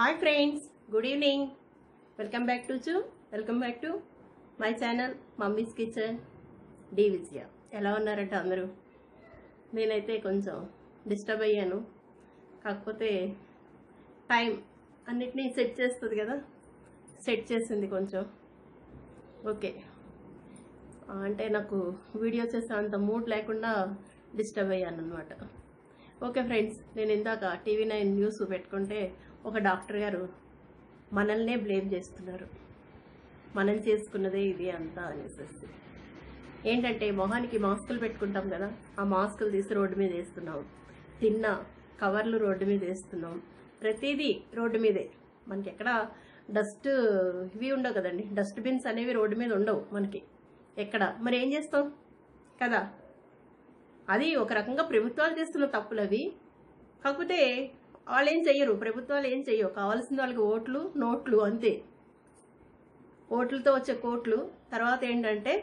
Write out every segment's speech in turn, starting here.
hi friends good evening welcome back to చూ welcome back to my channel mummy's kitchen D Vijaya ఎలా ఉన్నారంట అందరూ నేనైతే కొంచెం డిస్టర్బ్ అయ్యాను కాకపోతే టైం అన్నిటినీ సెట్ చేస్తుంది కదా సెట్ చేసింది కొంచెం ఓకే ఆ, అంటే నాకు వీడియో చేసే అంత మూడ్ లేకుండా డిస్టర్బ్ అయ్యాను అనమాట ఓకే ఫ్రెండ్స్ నేను ఇందాక టీవీ నైన్ న్యూస్ పెట్టుకుంటే ఒక డాక్టర్ గారు మనల్నే బ్లేమ్ చేస్తున్నారు మనం చేసుకున్నదే ఇది అంతా అనేసి ఏంటంటే మొహానికి మాస్కులు పెట్టుకుంటాం కదా ఆ మాస్కులు తీసి రోడ్డు మీద వేస్తున్నాం తిన్న కవర్లు రోడ్డు మీద వేస్తున్నాం ప్రతిదీ రోడ్డు మీదే మనకి ఎక్కడ డస్ట్ ఇవి ఉండవు కదండి డస్ట్ బిన్స్ అనేవి రోడ్డు మీద ఉండవు మనకి ఎక్కడ మరి ఏం చేస్తాం కదా అది ఒక రకంగా ప్రభుత్వాలు చేస్తున్న తప్పులు అవి కాకపోతే వాళ్ళు ఏం చెయ్యరు ప్రభుత్వాలు ఏం చెయ్యవు కావాల్సిన వాళ్ళకి ఓట్లు నోట్లు అంతే ఓట్లతో వచ్చే కోట్లు తర్వాత ఏంటంటే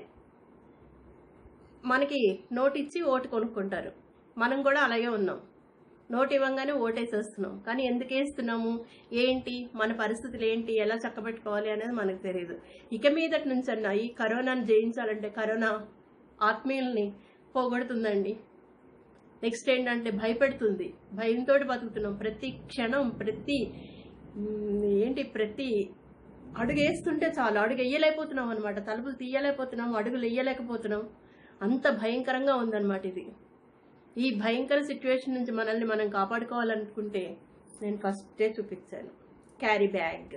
మనకి నోటు ఇచ్చి ఓటు కొనుక్కుంటారు మనం కూడా అలాగే ఉన్నాం నోటు ఇవ్వంగానే ఓటేసేస్తున్నాం కానీ ఎందుకు వేస్తున్నాము ఏంటి మన పరిస్థితులు ఏంటి ఎలా చక్కబెట్టుకోవాలి అనేది మనకు తెలియదు ఇక మీదటి నుంచి అన్న ఈ కరోనాను జయించాలంటే కరోనా ఆత్మీయుల్ని పోగొడుతుందండి నెక్స్ట్ ఏంటంటే భయపెడుతుంది భయంతో బతుకుతున్నాం ప్రతి క్షణం ప్రతి మ్, ఏంటి ప్రతి అడుగు వేస్తుంటే చాలు అడుగు వేయలేకపోతున్నాం అనమాట తలుపులు తీయలేకపోతున్నాం అడుగులు వేయలేకపోతున్నాం అంత భయంకరంగా ఉందన్నమాట ఇది ఈ భయంకర సిచ్యువేషన్ నుంచి మనల్ని మనం కాపాడుకోవాలనుకుంటే నేను ఫస్టే చూపించాను క్యారీ బ్యాగ్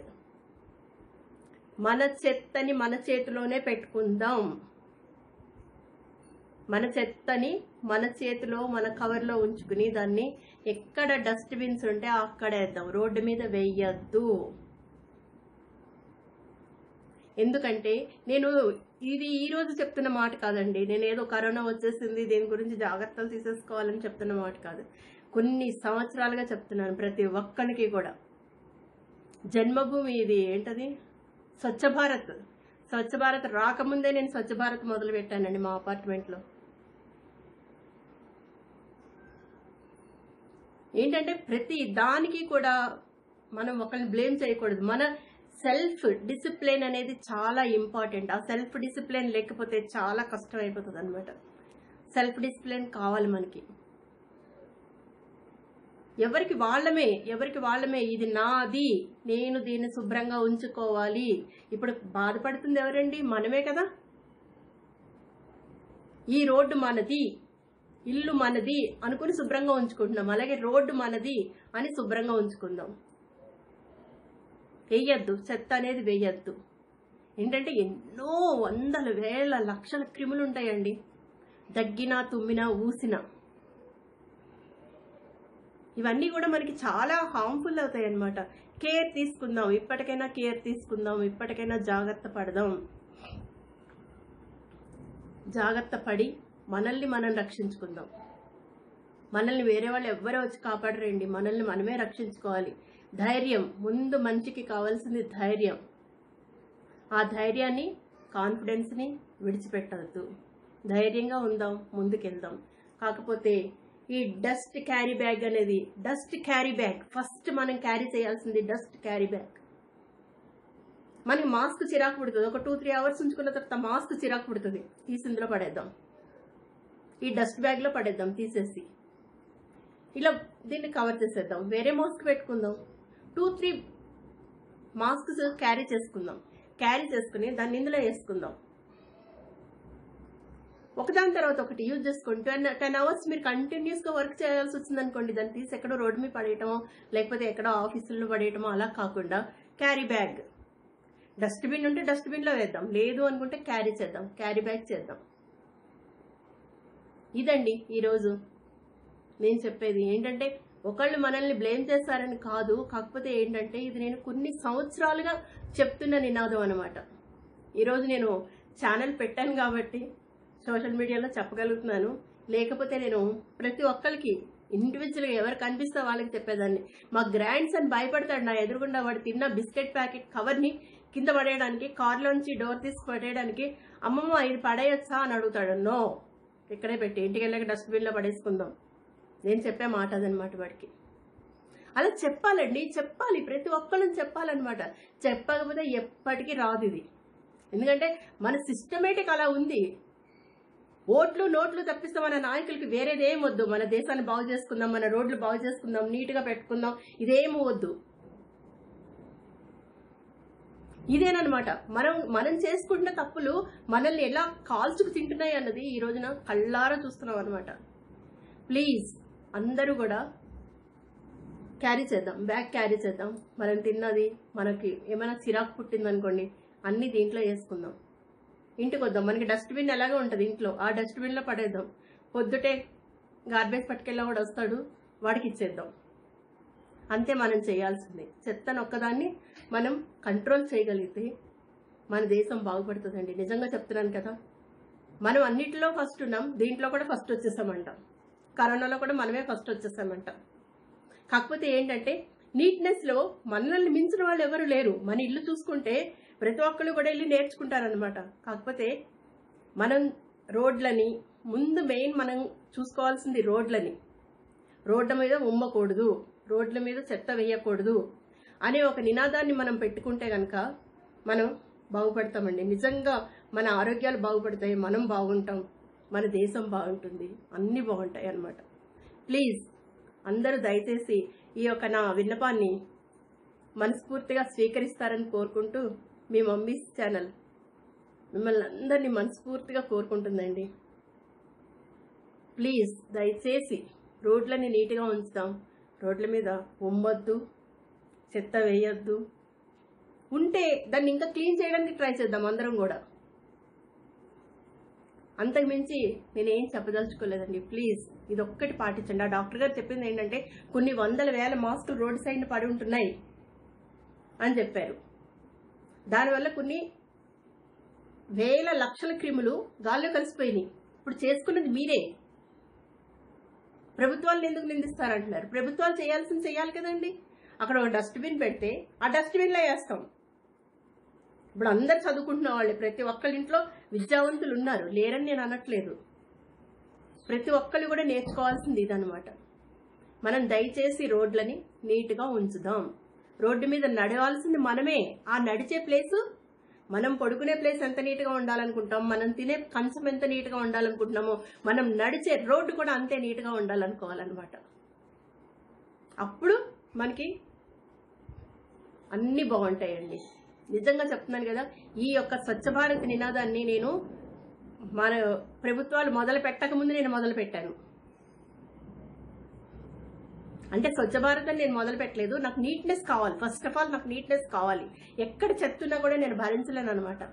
మన చెత్తని మన చేతిలోనే పెట్టుకుందాం మన చెత్తని మన చేతిలో మన కవర్లో ఉంచుకుని దాన్ని ఎక్కడ డస్ట్ బిన్స్ ఉంటే అక్కడ వేద్దాం రోడ్డు మీద వేయద్దు ఎందుకంటే నేను ఇది ఈ రోజు చెప్తున్న మాట కాదండి నేను ఏదో కరోనా వచ్చేసింది దీని గురించి జాగ్రత్తలు తీసేసుకోవాలని చెప్తున్న మాట కాదు కొన్ని సంవత్సరాలుగా చెప్తున్నాను ప్రతి ఒక్కరికి కూడా జన్మభూమి ఇది ఏంటది స్వచ్ఛ భారత్ స్వచ్ఛ భారత్ రాకముందే నేను స్వచ్ఛ భారత్ మొదలు పెట్టానండి మా అపార్ట్మెంట్లో ఏంటంటే ప్రతి దానికి కూడా మనం ఒకరిని బ్లేమ్ చేయకూడదు మన సెల్ఫ్ డిసిప్లిన్ అనేది చాలా ఇంపార్టెంట్ ఆ సెల్ఫ్ డిసిప్లిన్ లేకపోతే చాలా కష్టం అయిపోతుంది అనమాట సెల్ఫ్ డిసిప్లిన్ కావాలి మనకి ఎవరికి వాళ్ళమే ఎవరికి వాళ్ళమే ఇది నాది నేను దీన్ని శుభ్రంగా ఉంచుకోవాలి ఇప్పుడు బాధపడుతుంది ఎవరండి మనమే కదా ఈ రోడ్డు మనది ఇల్లు మనది అనుకుని శుభ్రంగా ఉంచుకుంటున్నాం అలాగే రోడ్డు మనది అని శుభ్రంగా ఉంచుకుందాం వేయద్దు చెత్త అనేది వేయద్దు ఏంటంటే ఎన్నో వందల వేల లక్షల క్రిములు ఉంటాయండి దగ్గినా తుమ్మినా ఊసినా ఇవన్నీ కూడా మనకి చాలా హార్మ్ఫుల్ అవుతాయి అన్నమాట కేర్ తీసుకుందాం ఇప్పటికైనా కేర్ తీసుకుందాం ఇప్పటికైనా జాగ్రత్త పడదాం జాగ్రత్త పడి మనల్ని మనం రక్షించుకుందాం మనల్ని వేరే వాళ్ళు ఎవ్వరూ వచ్చి కాపాడరండి మనల్ని మనమే రక్షించుకోవాలి ధైర్యం ముందు మనిషికి కావాల్సింది ధైర్యం ఆ ధైర్యాన్ని కాన్ఫిడెన్స్ని విడిచిపెట్టవద్దు ధైర్యంగా ఉందాం ముందుకెళ్దాం కాకపోతే ఈ డస్ట్ క్యారీ బ్యాగ్ అనేది డస్ట్ క్యారీ బ్యాగ్ ఫస్ట్ మనం క్యారీ చేయాల్సింది డస్ట్ క్యారీ బ్యాగ్ మనకి మాస్క్ చిరాకు పుడుతుంది ఒక టూ త్రీ అవర్స్ ఉంచుకున్న తర్వాత మాస్క్ చిరాకు పుడుతుంది తీసి ఇందులో పడేద్దాం ఈ డస్ట్ బ్యాగ్లో పడేద్దాం తీసేసి ఇలా దీన్ని కవర్ చేసేద్దాం వేరే మాస్క్ పెట్టుకుందాం టూ త్రీ మాస్క్స్ క్యారీ చేసుకుందాం క్యారీ చేసుకుని దాన్ని ఇందులో వేసుకుందాం ఒకదాని తర్వాత ఒకటి యూజ్ చేసుకుని టెన్ టెన్ అవర్స్ మీరు కంటిన్యూస్గా వర్క్ చేయాల్సి వచ్చింది అనుకోండి దాన్ని తీసి ఎక్కడో రోడ్డు మీద పడేయటమో లేకపోతే ఎక్కడో ఆఫీసుల్లో పడేయటమో అలా కాకుండా క్యారీ బ్యాగ్ డస్ట్బిన్ ఉంటే డస్ట్బిన్లో వేద్దాం లేదు అనుకుంటే క్యారీ చేద్దాం క్యారీ బ్యాగ్ చేద్దాం ఇదండి ఈరోజు నేను చెప్పేది ఏంటంటే ఒకళ్ళు మనల్ని బ్లేమ్ చేస్తారని కాదు కాకపోతే ఏంటంటే ఇది నేను కొన్ని సంవత్సరాలుగా చెప్తున్న నినాదం అనమాట ఈరోజు నేను ఛానల్ పెట్టాను కాబట్టి సోషల్ మీడియాలో చెప్పగలుగుతున్నాను లేకపోతే నేను ప్రతి ఒక్కరికి ఇండివిజువల్గా ఎవరు కనిపిస్తే వాళ్ళకి చెప్పేదాన్ని మా గ్రాండ్ సన్ భయపడతాడు నా ఎదురుగుండా వాడు తిన్న బిస్కెట్ ప్యాకెట్ కవర్ని కింద పడేయడానికి కార్లోంచి డోర్ తీసి పడేయడానికి అమ్మమ్మ ఇది పడేయొచ్చా అని అడుగుతాడు నో ఇక్కడే పెట్టి ఇంటికి వెళ్ళాక డస్ట్బిన్లో పడేసుకుందాం నేను చెప్పే మాట అదనమాట వాడికి అలా చెప్పాలండి చెప్పాలి ప్రతి ఒక్కళ్ళని చెప్పాలన్నమాట చెప్పకపోతే ఎప్పటికీ రాదు ఇది ఎందుకంటే మన సిస్టమేటిక్ అలా ఉంది ఓట్లు నోట్లు తప్పిస్తే మన నాయకులకి వేరేదేం వద్దు మన దేశాన్ని బాగు చేసుకుందాం మన రోడ్లు బాగు చేసుకుందాం నీట్గా పెట్టుకుందాం ఇదేమీ వద్దు ఇదేనమాట మనం మనం చేసుకుంటున్న తప్పులు మనల్ని ఎలా కాల్చుకు తింటున్నాయి అన్నది ఈ రోజున కళ్ళారా చూస్తున్నాం అనమాట ప్లీజ్ అందరూ కూడా క్యారీ చేద్దాం బ్యాగ్ క్యారీ చేద్దాం మనం తిన్నది మనకి ఏమైనా చిరాకు పుట్టిందనుకోండి అన్ని దీంట్లో వేసుకుందాం ఇంటికి వద్దాం మనకి డస్ట్బిన్ ఎలాగో ఉంటుంది ఇంట్లో ఆ డస్ట్బిన్లో పడేద్దాం పొద్దుటే గార్బేజ్ పట్టుకెళ్ళా కూడా వస్తాడు వాడికి ఇచ్చేద్దాం అంతే మనం చేయాల్సింది చెత్తను ఒక్కదాన్ని మనం కంట్రోల్ చేయగలిగితే మన దేశం బాగుపడుతుందండి నిజంగా చెప్తున్నాను కదా మనం అన్నిటిలో ఫస్ట్ ఉన్నాం దీంట్లో కూడా ఫస్ట్ వచ్చేసామంట కరోనాలో కూడా మనమే ఫస్ట్ వచ్చేసామంట కాకపోతే ఏంటంటే నీట్నెస్లో మనల్ని మించిన వాళ్ళు ఎవరు లేరు మన ఇల్లు చూసుకుంటే ప్రతి ఒక్కళ్ళు కూడా వెళ్ళి నేర్చుకుంటారనమాట కాకపోతే మనం రోడ్లని ముందు మెయిన్ మనం చూసుకోవాల్సింది రోడ్లని రోడ్ల మీద ఉమ్మకూడదు రోడ్ల మీద చెత్త వేయకూడదు అనే ఒక నినాదాన్ని మనం పెట్టుకుంటే కనుక మనం బాగుపడతామండి నిజంగా మన ఆరోగ్యాలు బాగుపడతాయి మనం బాగుంటాం మన దేశం బాగుంటుంది అన్నీ బాగుంటాయి అన్నమాట ప్లీజ్ అందరూ దయచేసి ఈ యొక్క నా విన్నపాన్ని మనస్ఫూర్తిగా స్వీకరిస్తారని కోరుకుంటూ మీ మమ్మీస్ ఛానల్ మిమ్మల్ని అందరినీ మనస్ఫూర్తిగా కోరుకుంటుందండి ప్లీజ్ దయచేసి రోడ్లని నీట్గా ఉంచుతాం రోడ్ల మీద ఉమ్మొద్దు చెత్త వేయొద్దు ఉంటే దాన్ని ఇంకా క్లీన్ చేయడానికి ట్రై చేద్దాం అందరం కూడా అంతకు మించి నేనేం చెప్పదలుచుకోలేదండి ప్లీజ్ ఇది ఒక్కటి పాటించండి ఆ డాక్టర్ గారు చెప్పింది ఏంటంటే కొన్ని వందల వేల మాస్కులు రోడ్డు సైడ్ పడి ఉంటున్నాయి అని చెప్పారు దానివల్ల కొన్ని వేల లక్షల క్రిములు గాల్లో కలిసిపోయినాయి ఇప్పుడు చేసుకున్నది మీరే ప్రభుత్వాలను ఎందుకు నిందిస్తారంటున్నారు ప్రభుత్వాలు చేయాల్సింది చేయాలి కదండి అక్కడ ఒక డస్ట్బిన్ పెడితే ఆ డస్ట్బిన్లో వేస్తాం ఇప్పుడు అందరు చదువుకుంటున్న వాళ్ళు ప్రతి ఒక్కళ్ళ ఇంట్లో విద్యావంతులు ఉన్నారు లేరని నేను అనట్లేదు ప్రతి ఒక్కళ్ళు కూడా నేర్చుకోవాల్సింది ఇదనమాట మనం దయచేసి రోడ్లని నీట్గా ఉంచుదాం రోడ్డు మీద నడవాల్సింది మనమే ఆ నడిచే ప్లేసు మనం పడుకునే ప్లేస్ ఎంత నీట్గా ఉండాలనుకుంటాం మనం తినే కంచం ఎంత నీట్గా ఉండాలనుకుంటున్నామో మనం నడిచే రోడ్డు కూడా అంతే నీట్గా ఉండాలనుకోవాలన్నమాట అప్పుడు మనకి అన్నీ బాగుంటాయండి నిజంగా చెప్తున్నాను కదా ఈ యొక్క స్వచ్ఛ భారత్ నినాదాన్ని నేను మన ప్రభుత్వాలు మొదలు పెట్టక ముందు నేను మొదలు పెట్టాను అంటే స్వచ్ఛ భారత్ అని నేను మొదలు పెట్టలేదు నాకు నీట్నెస్ కావాలి ఫస్ట్ ఆఫ్ ఆల్ నాకు నీట్నెస్ కావాలి ఎక్కడ చెత్తున్నా కూడా నేను భరించలేను అనమాట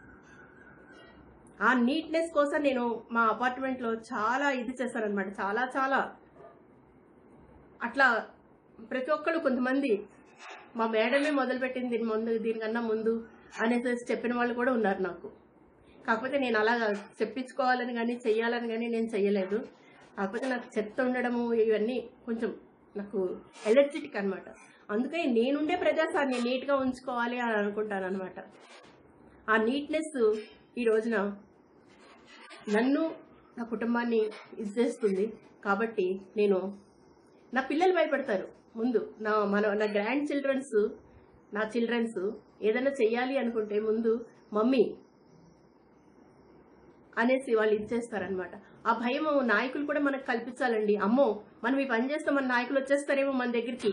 ఆ నీట్నెస్ కోసం నేను మా అపార్ట్మెంట్లో చాలా ఇది చేశాను అనమాట చాలా చాలా అట్లా ప్రతి ఒక్కళ్ళు కొంతమంది మా మేడమే మొదలుపెట్టింది దీని ముందు దీనికన్నా ముందు అనేసి చెప్పిన వాళ్ళు కూడా ఉన్నారు నాకు కాకపోతే నేను అలా చెప్పించుకోవాలని కానీ చెయ్యాలని కానీ నేను చెయ్యలేదు కాకపోతే నాకు చెత్త ఉండడము ఇవన్నీ కొంచెం నాకు ఎలర్జెటిక్ అనమాట అందుకే నేనుండే ప్రదేశాన్ని నీట్గా ఉంచుకోవాలి అని అనుకుంటాను అనమాట ఆ నీట్నెస్ ఈ రోజున నన్ను నా కుటుంబాన్ని ఇది చేస్తుంది కాబట్టి నేను నా పిల్లలు భయపడతారు ముందు నా మన నా గ్రాండ్ చిల్డ్రన్స్ నా చిల్డ్రన్స్ ఏదైనా చెయ్యాలి అనుకుంటే ముందు మమ్మీ అనేసి వాళ్ళు ఇచ్చేస్తారనమాట ఆ భయం నాయకులు కూడా మనకు కల్పించాలండి అమ్మో మనం ఈ పని చేస్తే మన నాయకులు వచ్చేస్తారేమో మన దగ్గరికి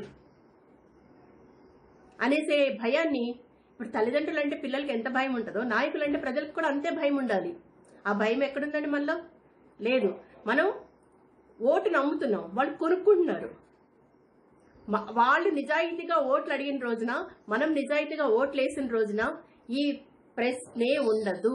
అనేసే భయాన్ని ఇప్పుడు తల్లిదండ్రులు అంటే పిల్లలకి ఎంత భయం ఉంటుందో నాయకులు అంటే ప్రజలకు కూడా అంతే భయం ఉండాలి ఆ భయం ఎక్కడుందండి మనలో లేదు మనం ఓటు నమ్ముతున్నాం వాళ్ళు కొనుక్కుంటున్నారు మ- వాళ్ళు నిజాయితీగా ఓట్లు అడిగిన రోజున మనం నిజాయితీగా ఓట్లు వేసిన రోజున ఈ ప్రశ్నే ఉండదు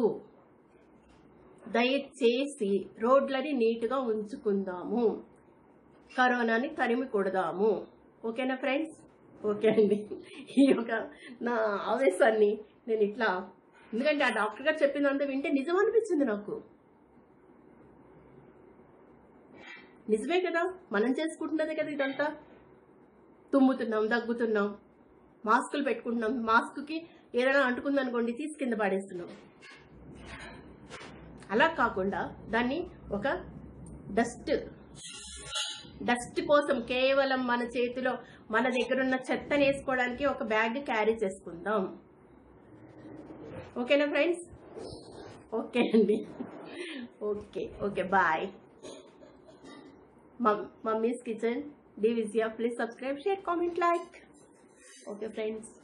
దయచేసి రోడ్లని నీట్గా ఉంచుకుందాము కరోనాని తరిమి కొడదాము ఓకేనా ఫ్రెండ్స్ ఓకే అండి ఈ యొక్క నా ఆవేశాన్ని నేను ఇట్లా ఎందుకంటే ఆ డాక్టర్ గారు చెప్పిందంతా వింటే నిజం అనిపించింది నాకు నిజమే కదా మనం చేసుకుంటున్నదే కదా ఇదంతా తుమ్ముతున్నాం దగ్గుతున్నాం మాస్కులు పెట్టుకుంటున్నాం మాస్క్కి ఏదైనా అంటుకుందనుకోండి తీసి కింద పాడేస్తున్నాం అలా కాకుండా దాన్ని ఒక డస్ట్ డస్ట్ కోసం కేవలం మన చేతిలో మన దగ్గర ఉన్న చెత్తని వేసుకోవడానికి ఒక బ్యాగ్ క్యారీ చేసుకుందాం ఓకేనా ఫ్రెండ్స్ ఓకే అండి okay okay bye mummy's kitchen D Vijaya please subscribe share comment like okay friends